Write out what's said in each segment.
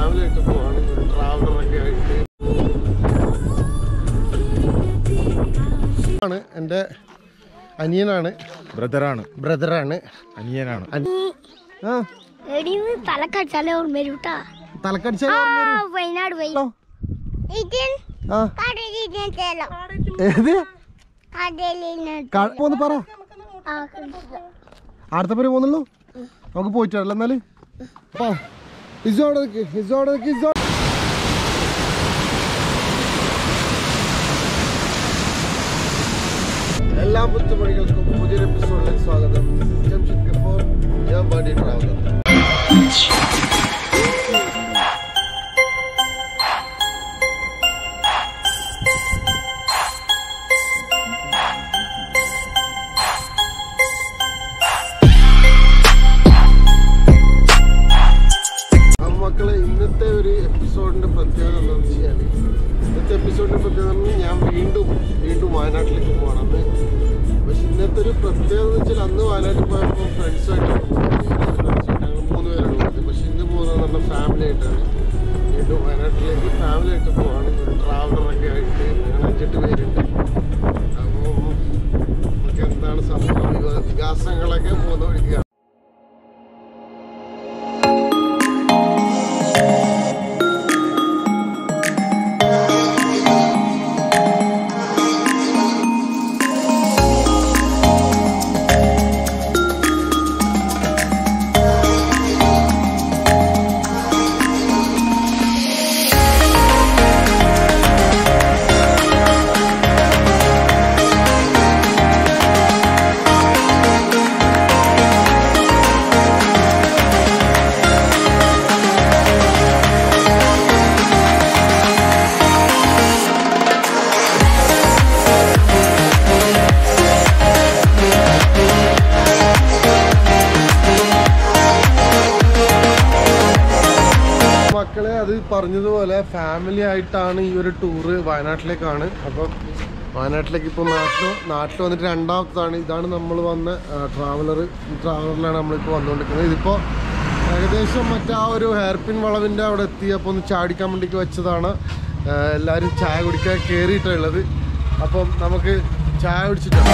family ആയിട്ട് പോവാണ് ഒരു ട്രാവലറൊക്കെ ആയിട്ട് ആണ് എൻ്റെ അനിയനാണ് ബ്രദറാണ് ബ്രദറാണ് അനിയനാണ് ആ എടീന്ന് തലക്കടിച്ചാലേ ഓർമ്മ വരൂട്ടാ തലക്കടിച്ച വയനാട് പോയി ആ ഏത് ക- പോന്ന് പറ അടുത്ത പേര് പോന്നുള്ളൂ നമുക്ക് പോയിട്ട് വരല്ല എന്നാല് അപ്പാ ഇസോടെ നിക്ക് ഇസോടെ നിക്ക് ഇസോ എല്ലാ പുത്തുമണികൾക്കും പുതിയൊരു എപ്പിസോഡിലേക്ക് സ്വാഗതം ജംഷഡ് കപൂർ ഞാൻ ബഡി ട്രാവലർ ആ മക്കളെ ഇന്നത്തെ ഒരു എപ്പിസോഡിന്റെ പ്രത്യേകത എന്താണെന്ന് വെച്ചാൽ ഇന്നത്തെ എപ്പിസോഡിന്റെ പ്രത്യേകത എന്ന് പറഞ്ഞാൽ ഞാൻ വീണ്ടും വീണ്ടും വയനാട്ടിലേക്ക് പോകണം പക്ഷെ ഇന്നത്തെ ഒരു പ്രത്യേകത എന്ന് വെച്ചാൽ അന്ന് വയനാട്ടിൽ പോയപ്പോൾ ഫ്രണ്ട്സായിട്ടാണ് ഞങ്ങൾ മൂന്ന് പേരാണ് പോയത് പക്ഷെ ഇന്ന് പോകുന്നത് നമ്മുടെ ഫാമിലി ആയിട്ടാണ് വീണ്ടും വയനാട്ടിലേക്ക് ഫാമിലി ആയിട്ട് പോവാണ് ഒരു ട്രാവലറൊക്കെ ആയിട്ട് ഞങ്ങൾ അഞ്ചെട്ട് പേരുണ്ട് അപ്പോൾ നമുക്ക് എന്താണ് സംഭവം വികാസങ്ങളൊക്കെ പോകുന്ന വഴിക്ക് മക്കളെ അത് പറഞ്ഞതുപോലെ ഫാമിലി ആയിട്ടാണ് ഈ ഒരു ടൂറ് വയനാട്ടിലേക്കാണ് അപ്പം വയനാട്ടിലേക്ക് ഇപ്പോൾ നാട്ടിൽ നാട്ടിൽ വന്നിട്ട് രണ്ടാമത്താണ് ഇതാണ് നമ്മൾ വന്ന ട്രാവലർ ഈ ട്രാവലറിലാണ് നമ്മളിപ്പോൾ വന്നുകൊണ്ടിരിക്കുന്നത് ഇതിപ്പോൾ ഏകദേശം മറ്റേ ആ ഒരു ഹെയർപിൻ വളവിൻ്റെ അവിടെ എത്തി അപ്പോൾ ഒന്ന് ചാടിക്കാൻ വേണ്ടിക്ക് വെച്ചതാണ് ആ, എല്ലാവരും ചായ കുടിക്കാൻ കയറിയിട്ടുള്ളത് അപ്പം നമുക്ക് ചായ കുടിച്ചിട്ട്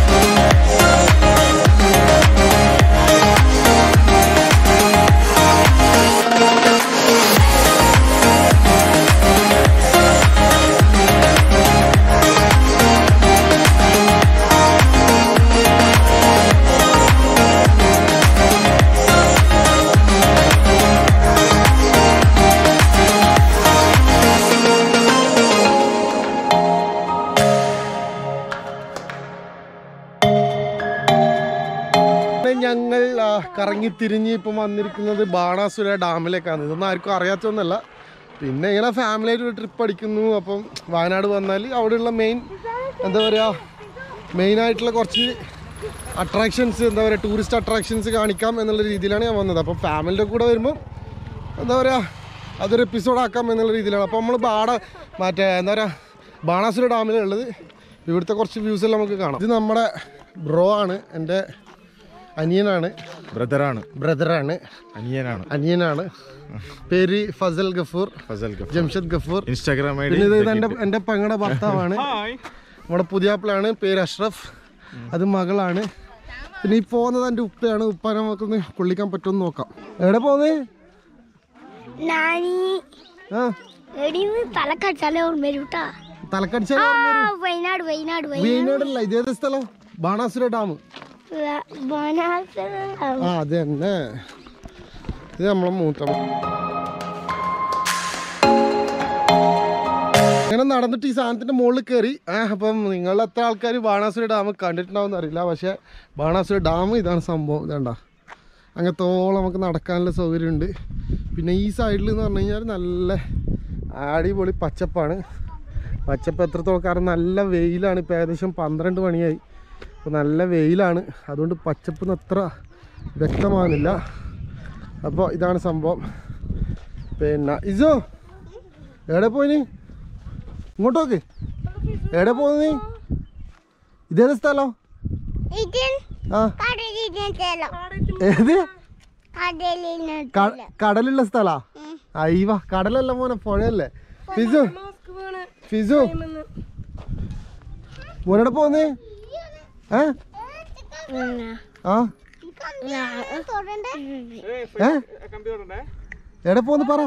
ഞങ്ങൾ ആ, കറങ്ങിത്തിരിഞ്ഞ് ഇപ്പം വന്നിരിക്കുന്നത് ബാണാസുര ഡാമിലേക്കാണ് ഇതൊന്നും ആർക്കും അറിയാത്തൊന്നുമല്ല പിന്നെ ഇങ്ങനെ ഫാമിലി ആയിട്ട് ഒരു ട്രിപ്പ് അടിക്കുന്നു അപ്പം വയനാട് വന്നാൽ അവിടെയുള്ള മെയിൻ എന്താ പറയുക മെയിൻ ആയിട്ടുള്ള കുറച്ച് അട്രാക്ഷൻസ് എന്താ പറയുക ടൂറിസ്റ്റ് അട്രാക്ഷൻസ് കാണിക്കാം എന്നുള്ള രീതിയിലാണ് ഞാൻ വന്നത് അപ്പം ഫാമിലിയുടെ കൂടെ വരുമ്പോൾ എന്താ പറയുക അതൊരു എപ്പിസോഡ് ആക്കാം എന്നുള്ള രീതിയിലാണ് അപ്പോൾ നമ്മൾ ബാട മറ്റേ എന്താ പറയുക ബാണാസുര ഡാമിലുള്ളത് ഇവിടുത്തെ കുറച്ച് വ്യൂസ് എല്ലാം നമുക്ക് കാണാം ഇത് നമ്മുടെ ബ്രോ ആണ് എൻ്റെ അനിയനാണ് ബ്രദറാണ് ബ്രദറാണ് അനിയനാണ് അനിയനാണ് പേര് ഫസൽ ഗഫൂർ ഫസൽ ഗഫ് ജംഷദ് ഗഫൂർ ഇൻസ്റ്റാഗ്രാം ഐ പിന്നെ ഇത് ഡി എൻ്റെ എൻ്റെ പെങ്ങളുടെ ഭർത്താവാണ് നമ്മുടെ പുതിയാപ്പിളാണ് പേര് അഷ്റഫ് അത് മകളാണ് പിന്നെ ഈ പോകുന്നത് എൻ്റെ ഉപ്പയാണ് ഉപ്പാനെ നമുക്കൊന്ന് കൊള്ളിക്കാൻ പറ്റുമെന്ന് നോക്കാം എവിടെ പോകുന്നേ നാനി ആ എടീന്ന് തലക്കടിച്ചാലേ ഓർമ്മ വരൂട്ടാ തലക്കടിച്ച വയനാട് വയനാട് വയനാട് വയനാടല്ല ഇതേത് സ്ഥലം ബാണാസുര ഡാം ബാണാസുര ആ അത് തന്നെ ഇത് നമ്മളെ മൂത്തമ്മ അങ്ങനെ നടന്നിട്ട് ഈ സാധനത്തിന്റെ മുകളിൽ കയറി ആ അപ്പം നിങ്ങൾ എത്ര ആൾക്കാർ ബാണാസുര ഡാം കണ്ടിട്ടുണ്ടാവും അറിയില്ല പക്ഷേ ബാണാസുര ഡാം ഇതാണ് സംഭവം ഇതണ്ട അങ്ങനത്തോളം നമുക്ക് നടക്കാനുള്ള സൗകര്യമുണ്ട് പിന്നെ ഈ സൈഡിൽ എന്ന് പറഞ്ഞു കഴിഞ്ഞാൽ നല്ല അടിപൊളി പച്ചപ്പാണ് പച്ചപ്പ് എത്രത്തോളം കാരണം നല്ല വെയിലാണ് ഇപ്പോൾ ഏകദേശം പന്ത്രണ്ട് മണിയായി അപ്പോൾ നല്ല വെയിലാണ് അതുകൊണ്ട് പച്ചപ്പൊന്നും അത്ര വ്യക്തമാകുന്നില്ല അപ്പോൾ ഇതാണ് സംഭവം പിന്നെ ഇസോ എവിടെ പോയി നീ ഇങ്ങോട്ട് നോക്ക് എവിടെ പോകുന്നു നീ ഇതേത് സ്ഥലം ആ ഏത് ക- കടലുള്ള സ്ഥലാ അയ്യവ കടലല്ല മോനെ പുഴയല്ലേ ഫിസു ഫിസു മോനോടെ പോന്നേ ഏ ആ ഏ എവിടെ പോന്ന് പറ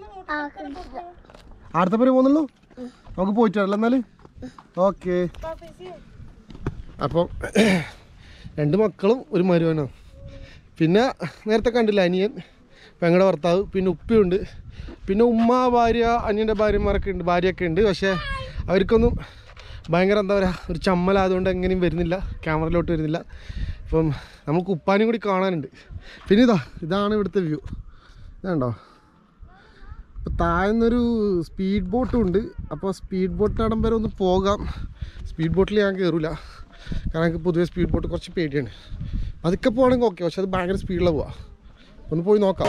അടുത്ത പേര് പോന്നുള്ളൂ നമുക്ക് പോയിട്ട് വരല്ലേ എന്നാല് ഓക്കെ അപ്പം രണ്ട് മക്കളും ഒരു മരുവനും പിന്നെ നേരത്തെ കണ്ടില്ല അനിയൻ പെങ്ങളുടെ ഭർത്താവ് പിന്നെ ഉപ്പയുണ്ട് പിന്നെ ഉമ്മ ഭാര്യ അനിയൻ്റെ ഭാര്യമാരൊക്കെ ഉണ്ട് ഭാര്യയൊക്കെ ഉണ്ട് പക്ഷേ അവർക്കൊന്നും ഭയങ്കര എന്താ പറയുക ഒരു ചമ്മലായതുകൊണ്ട് എങ്ങനെയും വരുന്നില്ല ക്യാമറയിലോട്ട് വരുന്നില്ല ഇപ്പം നമുക്ക് ഉപ്പാനും കൂടി കാണാനുണ്ട് പിന്നെ ഇതാ ഇതാണ് ഇവിടുത്തെ വ്യൂ ഇതുണ്ടോ അപ്പോൾ താഴ്ന്നൊരു സ്പീഡ് ബോട്ടും ഉണ്ട് അപ്പോൾ സ്പീഡ് ബോട്ട് അടം വരെ ഒന്ന് പോകാം സ്പീഡ് ബോട്ടിൽ ഞാൻ കയറില്ല കാരണം എനിക്ക് പൊതുവേ സ്പീഡ് ബോട്ട് കുറച്ച് പേടിയാണ് അതൊക്കെ പോകണമെങ്കിൽ ഓക്കെ പക്ഷെ അത് ഭയങ്കര സ്പീഡിലാണ് പോവാം ഒന്ന് പോയി നോക്കാം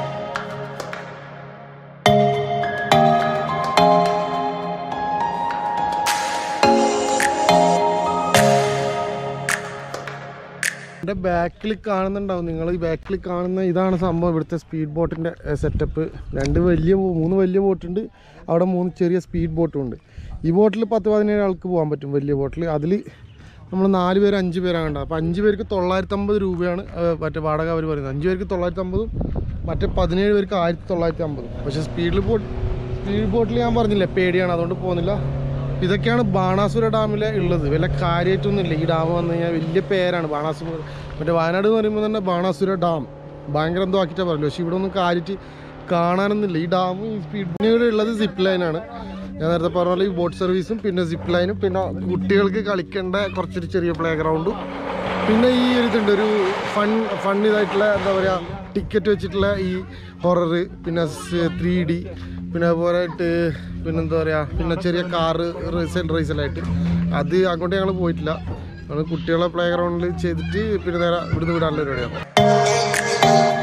എൻ്റെ ബാക്കിൽ കാണുന്നുണ്ടാവും നിങ്ങൾ ഈ ബാക്കിൽ കാണുന്ന ഇതാണ് സംഭവം ഇവിടുത്തെ സ്പീഡ് ബോട്ടിൻ്റെ സെറ്റപ്പ് രണ്ട് വലിയ ബോ- മൂന്ന് വലിയ ബോട്ടുണ്ട് അവിടെ മൂന്ന് ചെറിയ സ്പീഡ് ബോട്ടും ഉണ്ട് ഈ ബോട്ടിൽ പത്ത് പതിനേഴ് ആൾക്ക് പോകാൻ പറ്റും വലിയ ബോട്ടിൽ അതിൽ നമ്മൾ നാല് പേര് അഞ്ച് പേരാണ് ഉണ്ടാവുക അപ്പോൾ അഞ്ച് പേർക്ക് തൊള്ളായിരത്തമ്പത് രൂപയാണ് ആ, മറ്റേ വാടക അവർ പറയുന്നത് അഞ്ച് പേർക്ക് തൊള്ളായിരത്തമ്പതും മറ്റേ പതിനേഴ് പേർക്ക് ആയിരത്തി തൊള്ളായിരത്തി അമ്പതും പക്ഷേ സ്പീഡിൽ ബോട്ട് സ്പീഡ് ബോട്ടിൽ ഞാൻ പറഞ്ഞില്ലേ പേടിയാണ് അതുകൊണ്ട് പോകുന്നില്ല ഇതൊക്കെയാണ് ബാണാസുര ഡാമിലെ ഉള്ളത് വല്ല കാര്യമായിട്ടൊന്നുമില്ല ഈ ഡാം വന്നു കഴിഞ്ഞാൽ വലിയ പേരാണ് ബാണാസുര മറ്റേ വയനാട് എന്ന് പറയുമ്പോൾ തന്നെ ബാണാസുര ഡാം ഭയങ്കര എന്തോ ആക്കിയിട്ടാണ് പറയല്ലോ പക്ഷേ ഇവിടെ ഒന്നും കാര്യമായിട്ട് കാണാനൊന്നുമില്ല ഈ ഡാം ഈ സ്പീഡ് ഇവിടെ ഉള്ളത് സിപ്പ് ലൈനാണ് ഞാൻ നേരത്തെ പറഞ്ഞ പോലെ ഈ ബോട്ട് സർവീസും പിന്നെ സിപ്പ് ലൈനും പിന്നെ കുട്ടികൾക്ക് കളിക്കേണ്ട കുറച്ചൊരു ചെറിയ പ്ലേ ഗ്രൗണ്ടും പിന്നെ ഈ ഒരു ഇതുണ്ട് ഒരു ഫൺ ഫൺ ഇതായിട്ടുള്ള എന്താ പറയുക ടിക്കറ്റ് വെച്ചിട്ടുള്ള ഈ ഹൊറർ പിന്നെ ത്രീ ഡി പിന്നെ അതുപോലെ ആയിട്ട് പിന്നെ എന്താ പറയുക പിന്നെ ചെറിയ കാറ് റേസൽ റേസലായിട്ട് അത് അങ്ങോട്ട് ഞങ്ങൾ പോയിട്ടില്ല ഞങ്ങൾ കുട്ടികളെ പ്ലേ ഗ്രൗണ്ടിൽ ചെയ്തിട്ട് പിന്നെ നേരെ ഇവിടുന്ന് വിടാനുള്ള പരിപാടിയാണ്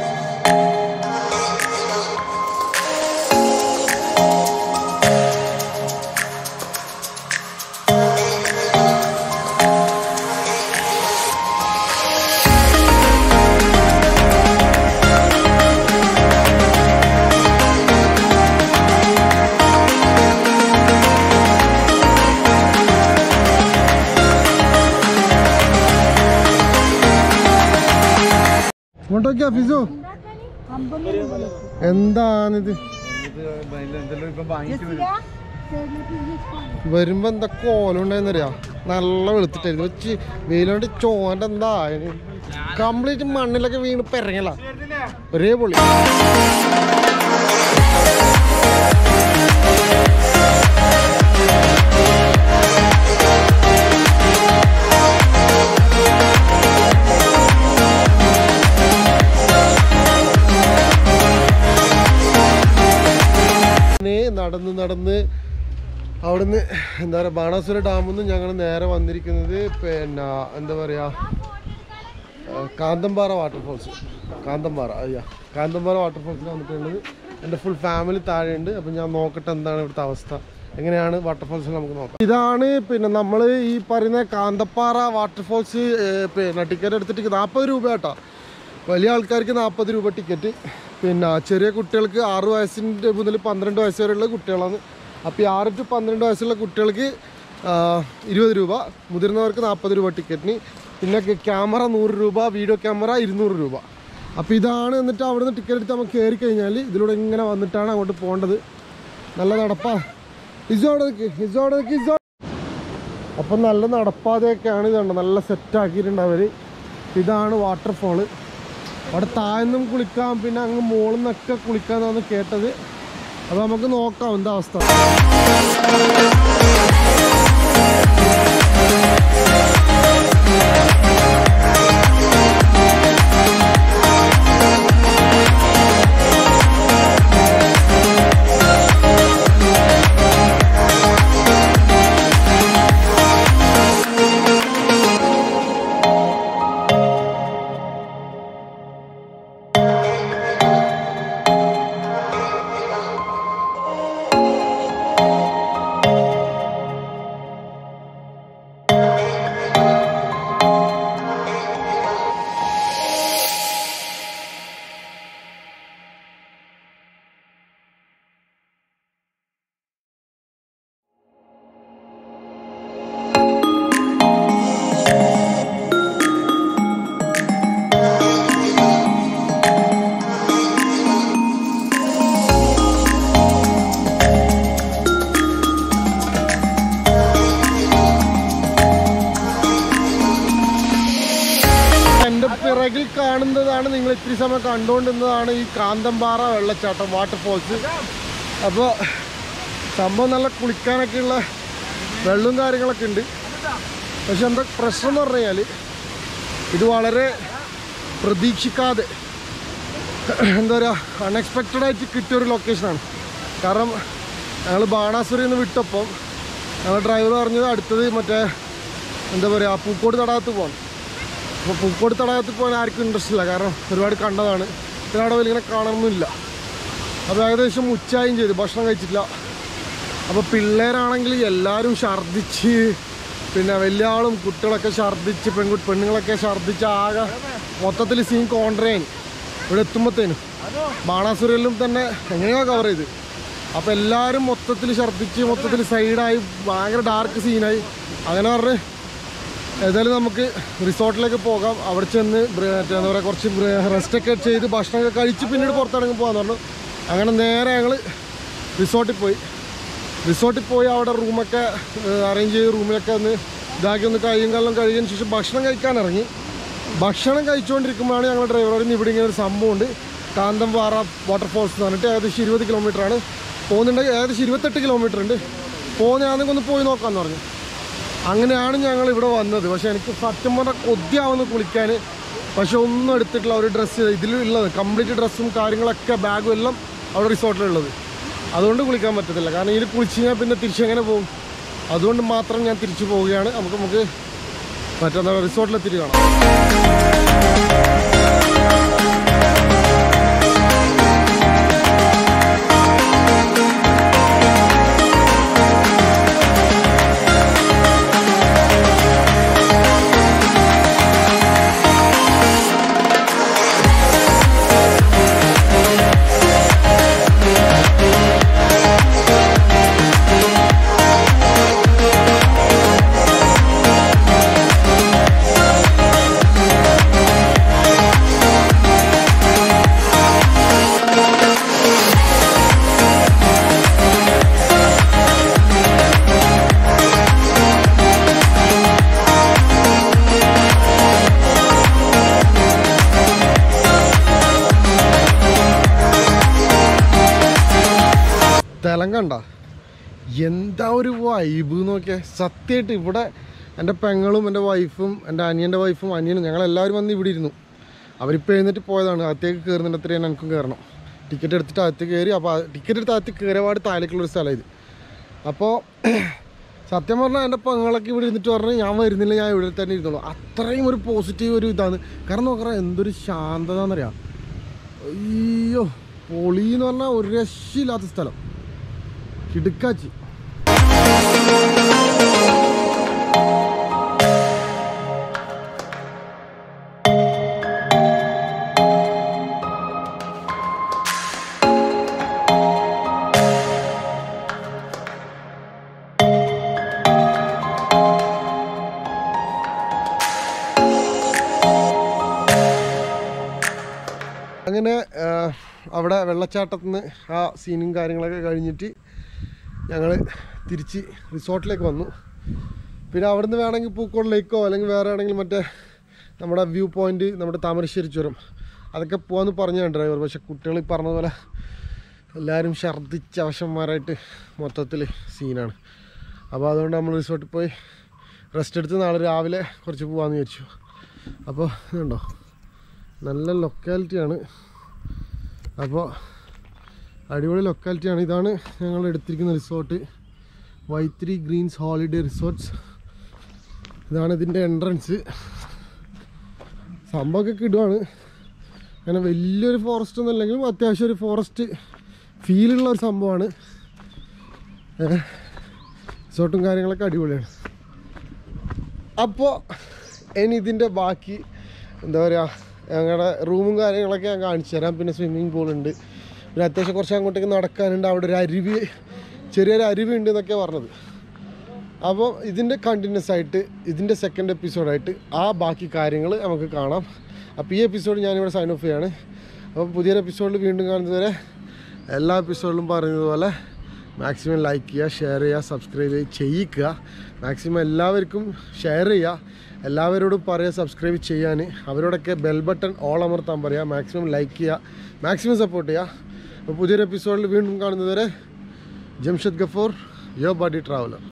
ഇങ്ങോട്ടൊക്കെയാ ഫിസു എന്താണിത് വരുമ്പോ എന്താ കോലം ഉണ്ടായിരുന്നറിയാ നല്ല വെളുത്തിട്ടായിരുന്നു വെച്ച് വെയിലോണ്ട് ചോന്റെ എന്താ കംപ്ലീറ്റ് മണ്ണിലൊക്കെ വീണ് പെരങ്ങല ഒരേ പൊളി ഇങ്ങനെ നടന്ന് നടന്ന് അവിടുന്ന് എന്താ പറയുക ബാണാസുര ഡാമിൽ നിന്ന് ഞങ്ങൾ നേരെ വന്നിരിക്കുന്നത് പിന്നെ എന്താ പറയുക കാന്തമ്പാറ വാട്ടർഫോൾസ് കാന്തമ്പാറ അയ്യാ കാന്തമ്പാറ വാട്ടർഫോൾസിലാണ് വന്നിട്ടുള്ളത് എൻ്റെ ഫുൾ ഫാമിലി താഴെയുണ്ട് അപ്പം ഞാൻ നോക്കട്ടെ എന്താണ് ഇവിടുത്തെ അവസ്ഥ എങ്ങനെയാണ് വാട്ടർഫോൾസ് നമുക്ക് നോക്കാം ഇതാണ് പിന്നെ നമ്മൾ ഈ പറയുന്ന കാന്തപ്പാറ വാട്ടർഫോൾസ് പിന്നെ ടിക്കറ്റ് എടുത്തിട്ട് നാൽപ്പത് രൂപ കേട്ടോ വലിയ ആൾക്കാർക്ക് നാൽപ്പത് രൂപ ടിക്കറ്റ് പിന്നെ ചെറിയ കുട്ടികൾക്ക് ആറ് വയസ്സിൻ്റെ മുതൽ പന്ത്രണ്ട് വയസ്സ് വരെയുള്ള കുട്ടികളാണ് അപ്പോൾ ഈ ആറ് ടു പന്ത്രണ്ട് വയസ്സുള്ള കുട്ടികൾക്ക് ആ, ഇരുപത് രൂപ മുതിർന്നവർക്ക് നാൽപ്പത് രൂപ ടിക്കറ്റിന് പിന്നെ ക്യാമറ നൂറ് രൂപ വീഡിയോ ക്യാമറ ഇരുന്നൂറ് രൂപ അപ്പോൾ ഇതാണ് എന്നിട്ട് അവിടെ നിന്ന് ടിക്കറ്റ് എടുത്ത് നമുക്ക് കയറി കഴിഞ്ഞാൽ ഇതിലൂടെ ഇങ്ങനെ വന്നിട്ടാണ് അങ്ങോട്ട് പോകേണ്ടത് നല്ല നടപ്പാ ഇസോ അവിടെ നിൽക്ക് ഇസോ അവിടെ നിൽക്ക് ഇസോ അപ്പം നല്ല നടപ്പാതയൊക്കെയാണ് ഇതുണ്ട് നല്ല സെറ്റ് ആക്കിയിട്ടുണ്ട് അവർ ഇതാണ് വാട്ടർഫോള് അവിടെ താഴ്ന്നും കുളിക്കാം പിന്നെ അങ്ങ് മുകളിൽ നിന്നൊക്കെ കുളിക്കാന്നാണ് കേട്ടത് അപ്പോൾ നമുക്ക് നോക്കാം എന്താ അവസ്ഥ എൻ്റെ പിറകിൽ കാണുന്നതാണ് നിങ്ങൾ ഇത്തിരി സമയം കണ്ടുകൊണ്ടിരുന്നതാണ് ഈ കാന്തമ്പാറ വെള്ളച്ചാട്ടം വാട്ടർഫോൾസ് അപ്പോൾ സംഭവം നല്ല കുളിക്കാനൊക്കെയുള്ള വെള്ളവും കാര്യങ്ങളൊക്കെ ഉണ്ട് പക്ഷെ എന്താ പ്രശ്നം എന്ന് പറഞ്ഞു കഴിഞ്ഞാൽ ഇത് വളരെ പ്രതീക്ഷിക്കാതെ എന്താ പറയുക അൺഎക്സ്പെക്റ്റഡ് ആയിട്ട് കിട്ടിയ ഒരു ലൊക്കേഷനാണ് കാരണം ഞങ്ങൾ ബാണാസുരയിൽ നിന്ന് വിട്ടപ്പം ഞങ്ങൾ ഡ്രൈവർ പറഞ്ഞത് അടുത്തത് മറ്റേ എന്താ പറയുക പൂക്കോട് തടാകത്ത് പോകണം അപ്പോൾ പൂക്കോട് തടാകത്ത് പോകാൻ ആർക്കും ഇൻട്രസ്റ്റ് ഇല്ല കാരണം ഒരുപാട് കണ്ടതാണ് ഇതിനവിടെ വലിയ ഇങ്ങനെ കാണണമെന്നില്ല അപ്പോൾ ഏകദേശം ഉച്ചയും ചെയ്തു ഭക്ഷണം കഴിച്ചിട്ടില്ല അപ്പോൾ പിള്ളേരാണെങ്കിൽ എല്ലാവരും ഛർദ്ദിച്ച് പിന്നെ വലിയ ആളും കുട്ടികളൊക്കെ ഛർദ്ദിച്ച് പെൺകുട്ടി പെണ്ണുങ്ങളൊക്കെ ഛർദ്ദിച്ച് ആകെ മൊത്തത്തിൽ സീൻ കോൺട്രേൻ ഇവിടെ എത്തുമ്പോഴത്തേനും ബാണാസുരയിലും തന്നെ എങ്ങനെയോ കവർ ചെയ്ത് അപ്പോൾ എല്ലാവരും മൊത്തത്തിൽ ഛർദ്ദിച്ച് മൊത്തത്തിൽ സൈഡായി ഭയങ്കര ഡാർക്ക് സീനായി അങ്ങനെ പറഞ്ഞ് ഏതായാലും നമുക്ക് റിസോർട്ടിലേക്ക് പോകാം അവിടെ ചെന്ന് ബ്ര- മറ്റേ എന്താ പറയുക കുറച്ച് റെസ്റ്റൊക്കെ ചെയ്ത് ഭക്ഷണമൊക്കെ കഴിച്ച് പിന്നീട് പുറത്തിറങ്ങി പോകാമെന്ന് പറഞ്ഞു അങ്ങനെ നേരെ ഞങ്ങൾ റിസോർട്ടിൽ പോയി റിസോർട്ടിൽ പോയി അവിടെ റൂമൊക്കെ അറേഞ്ച് ചെയ്ത് റൂമിലൊക്കെ ഒന്ന് ഇതാക്കി ഒന്ന് കയ്യും കാലം കഴിയതിന് ശേഷം ഭക്ഷണം കഴിക്കാൻ ഇറങ്ങി ഭക്ഷണം കഴിച്ചുകൊണ്ടിരിക്കുമ്പോഴാണ് ഞങ്ങൾ ഡ്രൈവറിന് ഇവിടെ ഇങ്ങനെ ഒരു സംഭവമുണ്ട് കാന്തംപാറ വാട്ടർഫോൾസ് എന്ന് പറഞ്ഞിട്ട് ഏകദേശം ഇരുപത് കിലോമീറ്റർ ആണ് പോകുന്നുണ്ടെങ്കിൽ ഏകദേശം ഇരുപത്തെട്ട് കിലോമീറ്റർ ഉണ്ട് പോകുന്നതാണെങ്കിൽ ഒന്ന് പോയി നോക്കാമെന്ന് പറഞ്ഞു അങ്ങനെയാണ് ഞങ്ങൾ ഇവിടെ വന്നത് പക്ഷെ എനിക്ക് സത്യം പറഞ്ഞാൽ കൊതിയാവുന്നു കുളിക്കാൻ പക്ഷെ ഒന്നും എടുത്തിട്ടില്ല ഒരു ഡ്രസ്സ് ഇതിലുള്ളത് കംപ്ലീറ്റ് ഡ്രസ്സും കാര്യങ്ങളൊക്കെ ബാഗും എല്ലാം അവിടെ റിസോർട്ടിലുള്ളത് അതുകൊണ്ട് കുളിക്കാൻ പറ്റത്തില്ല കാരണം ഇതിൽ കുളിച്ച് കഴിഞ്ഞാൽ പിന്നെ തിരിച്ചെങ്ങനെ പോകും അതുകൊണ്ട് മാത്രം ഞാൻ തിരിച്ചു പോവുകയാണ് നമുക്ക് നമുക്ക് മറ്റെന്താ റിസോർട്ടിലെത്തിയിട്ട് കാണാം തെലങ്കണ്ട എന്താ ഒരു വൈബ് നോക്കിയേ സത്യമായിട്ട് ഇവിടെ എൻ്റെ പെങ്ങളും എൻ്റെ വൈഫും എൻ്റെ അനിയൻ്റെ വൈഫും അനിയനും ഞങ്ങളെല്ലാവരും വന്ന് ഇവിടെ ഇരുന്നു അവരിപ്പോൾ എഴുന്നേറ്റ് പോയതാണ് അകത്തേക്ക് കയറുന്നുണ്ട് അത്രയും എനിക്കും കയറണം ടിക്കറ്റ് എടുത്തിട്ട് അകത്ത് കയറി അപ്പോൾ ടിക്കറ്റ് എടുത്ത് അകത്ത് കയറിയപാട് താഴേക്കുള്ളൊരു സ്ഥലം ഇത് അപ്പോൾ സത്യം പറഞ്ഞാൽ എൻ്റെ പെങ്ങളൊക്കെ ഇവിടെ ഇരുന്നിട്ട് പറഞ്ഞാൽ ഞാൻ വരുന്നില്ല ഞാൻ ഇവിടെ തന്നെ ഇരുന്നുള്ളൂ അത്രയും ഒരു പോസിറ്റീവ് ഒരു ഇതാണ് കാരണം നോക്കറ എന്തൊരു ശാന്തത എന്നറിയാം അയ്യോ പൊളി എന്ന് പറഞ്ഞാൽ ഒരു രക്ഷയില്ലാത്ത സ്ഥലം കിടുക്കാച്ചി അങ്ങനെ ആ, അവിടെ വെള്ളച്ചാട്ടത്തിൽ നിന്ന് ആ സീനും കാര്യങ്ങളൊക്കെ കഴിഞ്ഞിട്ട് ഞങ്ങൾ തിരിച്ച് റിസോർട്ടിലേക്ക് വന്നു പിന്നെ അവിടുന്ന് വേണമെങ്കിൽ പൂക്കോട് ലേക്കോ അല്ലെങ്കിൽ വേറെ ആണെങ്കിൽ മറ്റേ നമ്മുടെ വ്യൂ പോയിന്റ് നമ്മുടെ താമരശ്ശേരി ചുരം അതൊക്കെ പോകാമെന്ന് പറഞ്ഞാണ് ഡ്രൈവർ പക്ഷെ കുട്ടികൾ ഈ പറഞ്ഞതുപോലെ എല്ലാവരും ഛർദ്ദിച്ച അവശന്മാരായിട്ട് മൊത്തത്തിൽ സീനാണ് അപ്പോൾ അതുകൊണ്ട് നമ്മൾ റിസോർട്ടിൽ പോയി റെസ്റ്റ് എടുത്ത് നാളെ രാവിലെ കുറച്ച് പോകാമെന്ന് വിചാരിച്ചു അപ്പോൾ ഇതുണ്ടോ നല്ല ലൊക്കാലിറ്റിയാണ് അപ്പോൾ അടിപൊളി ലൊക്കാലിറ്റിയാണ് ഇതാണ് ഞങ്ങൾ എടുത്തിരിക്കുന്ന resort Vythiri greens holiday resorts ഇതാണ് ഇതിൻ്റെ എൻട്രൻസ് സംഭവമൊക്കെ കിടുവാണ് അങ്ങനെ വലിയൊരു ഫോറസ്റ്റ് ഒന്നും അല്ലെങ്കിലും അത്യാവശ്യം ഒരു ഫോറസ്റ്റ് ഫീലുള്ള ഒരു സംഭവമാണ് റിസോർട്ടും കാര്യങ്ങളൊക്കെ അടിപൊളിയാണ് അപ്പോൾ ഇനി ഇതിൻ്റെ ബാക്കി എന്താ പറയുക ഞങ്ങളുടെ റൂമും കാര്യങ്ങളൊക്കെ ഞാൻ കാണിച്ചു തരാം പിന്നെ സ്വിമ്മിങ് പൂൾ ഉണ്ട് പിന്നെ അത്യാവശ്യം കുറച്ച് അങ്ങോട്ടേക്ക് നടക്കാനുണ്ട് അവിടെ ഒരു അരുവി ചെറിയൊരു അരുവി ഉണ്ട് എന്നൊക്കെ പറഞ്ഞത് അപ്പോൾ ഇതിൻ്റെ കണ്ടിന്യൂസ് ആയിട്ട് ഇതിൻ്റെ സെക്കൻഡ് എപ്പിസോഡായിട്ട് ആ ബാക്കി കാര്യങ്ങൾ നമുക്ക് കാണാം അപ്പോൾ ഈ എപ്പിസോഡ് ഞാനിവിടെ സൈൻ ഓഫ് ചെയ്യാണ് അപ്പോൾ പുതിയൊരു എപ്പിസോഡിൽ വീണ്ടും കാണുന്നതുവരെ എല്ലാ എപ്പിസോഡിലും പറയുന്നത് പോലെ മാക്സിമം ലൈക്ക് ചെയ്യുക ഷെയർ ചെയ്യുക സബ്സ്ക്രൈബ് ചെയ്യിക്കുക മാക്സിമം എല്ലാവർക്കും ഷെയർ ചെയ്യുക എല്ലാവരോടും പറയുക സബ്സ്ക്രൈബ് ചെയ്യാൻ അവരോടൊക്കെ ബെൽ ബട്ടൺ ഓൾ അമർത്താൻ പറയുക മാക്സിമം ലൈക്ക് ചെയ്യുക മാക്സിമം സപ്പോർട്ട് ചെയ്യുക അപ്പോൾ പുതിയൊരു എപ്പിസോഡിൽ വീണ്ടും കാണുന്നതുവരെ ജംഷദ് ഗഫൂർ യോ ബഡി ട്രാവലർ